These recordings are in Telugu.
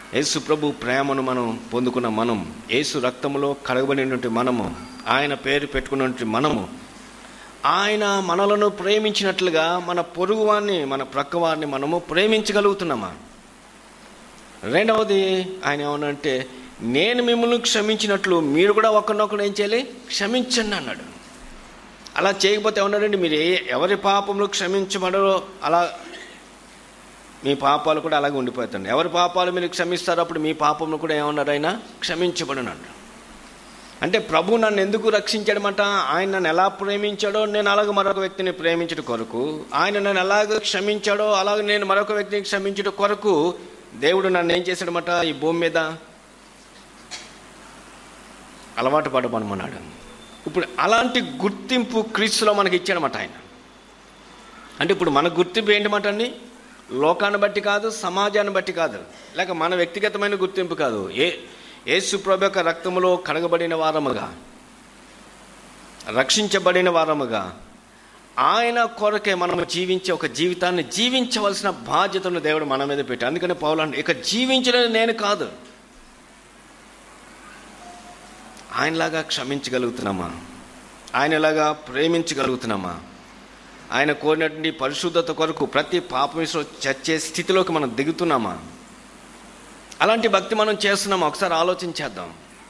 యేసు ప్రభు ప్రేమను మనం పొందుకున్న మనం యేసు రక్తములో కడగబడినటువంటి మనము ఆయన పేరు పెట్టుకున్నటువంటి మనము ఆయన మనలను ప్రేమించినట్లుగా మన పొరుగువాన్ని మన ప్రక్కవారిని మనము ప్రేమించగలుగుతున్నామా రెండవది ఆయన ఏమనంటే నేను మిమ్మల్ని క్షమించినట్లు మీరు కూడా ఒకరినొకరు ఏం చేయాలి క్షమించండి అన్నాడు అలా చేయకపోతే ఏమన్నాడండి మీరు ఏ ఎవరి పాపములు క్షమించబడరో అలా మీ పాపాలు కూడా అలాగే ఉండిపోతుంది ఎవరి పాపాలు మీరు క్షమిస్తారో అప్పుడు మీ పాపములు కూడా ఏమన్నారు ఆయన క్షమించబడినట్టు అంటే ప్రభు నన్ను ఎందుకు రక్షించడమంట ఆయన నన్ను ఎలా ప్రేమించాడో నేను అలాగ మరొక వ్యక్తిని ప్రేమించడం కొరకు ఆయన నన్ను ఎలాగ క్షమించాడో అలాగ నేను మరొక వ్యక్తిని క్షమించడం కొరకు దేవుడు నన్ను ఏం చేశాడనమాట ఈ భూమి మీద అలవాటు పడమన్నాడు ఇప్పుడు అలాంటి గుర్తింపు క్రీస్తులో మనకి ఇచ్చాడనమాట ఆయన అంటే ఇప్పుడు మన గుర్తింపు ఏంటన్నమాట అండి లోకాన్ని బట్టి కాదు సమాజాన్ని బట్టి కాదు లేక మన వ్యక్తిగతమైన గుర్తింపు కాదు ఏ యేసు ప్రభు యొక్క రక్తములో కడగబడిన వారముగా రక్షించబడిన వారముగా ఆయన కొరకే మనం జీవించే ఒక జీవితాన్ని జీవించవలసిన బాధ్యతను దేవుడు మన మీద పెట్టి అందుకని పౌలు ఇక జీవించలేదు నేను కాదు ఆయనలాగా క్షమించగలుగుతున్నామా ఆయనలాగా ప్రేమించగలుగుతున్నామా ఆయన కోరినటువంటి పరిశుద్ధత కొరకు ప్రతి పాపమిశ్ర చచ్చే స్థితిలోకి మనం దిగుతున్నామా అలాంటి భక్తి మనం చేస్తున్నామా ఒకసారి ఆలోచించేద్దాం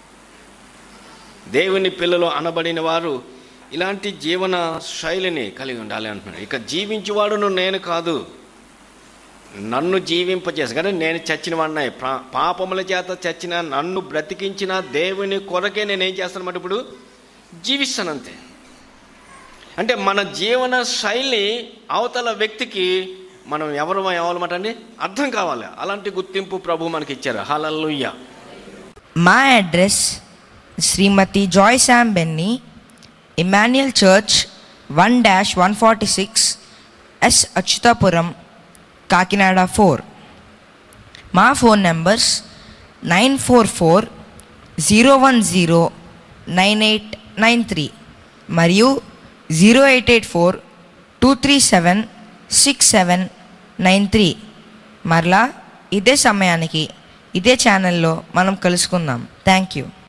దేవుని పిల్లలు అనబడిన వారు ఇలాంటి జీవన శైలిని కలిగి ఉండాలి అంటున్నాడు ఇక జీవించేవాడును నేను కాదు నన్ను జీవింపజేసి కానీ నేను చచ్చిన వాడిన పాపముల చేత చచ్చిన నన్ను బ్రతికించిన దేవుని కొరకే నేను ఏం చేస్తానమాట ఇప్పుడు జీవిస్తాను అంతే అంటే మన జీవన శైలి అవతల వ్యక్తికి మనం ఎవరు ఎవరమాట అండి అర్థం కావాలి అలాంటి గుర్తింపు ప్రభు మనకి ఇచ్చారు హలల్లుయ్య మా address Shrimati Joy Sam Benny Emmanuel church one dash one forty six S Atchutapuram Kakinada four మా phone numbers nine four four zero one zero nine eight nine three మరియు zero eight eight four two three seven six seven nine three మరలా ఇదే సమయానికి ఇదే ఛానల్లో మనం కలుసుకుందాం థ్యాంక్ యూ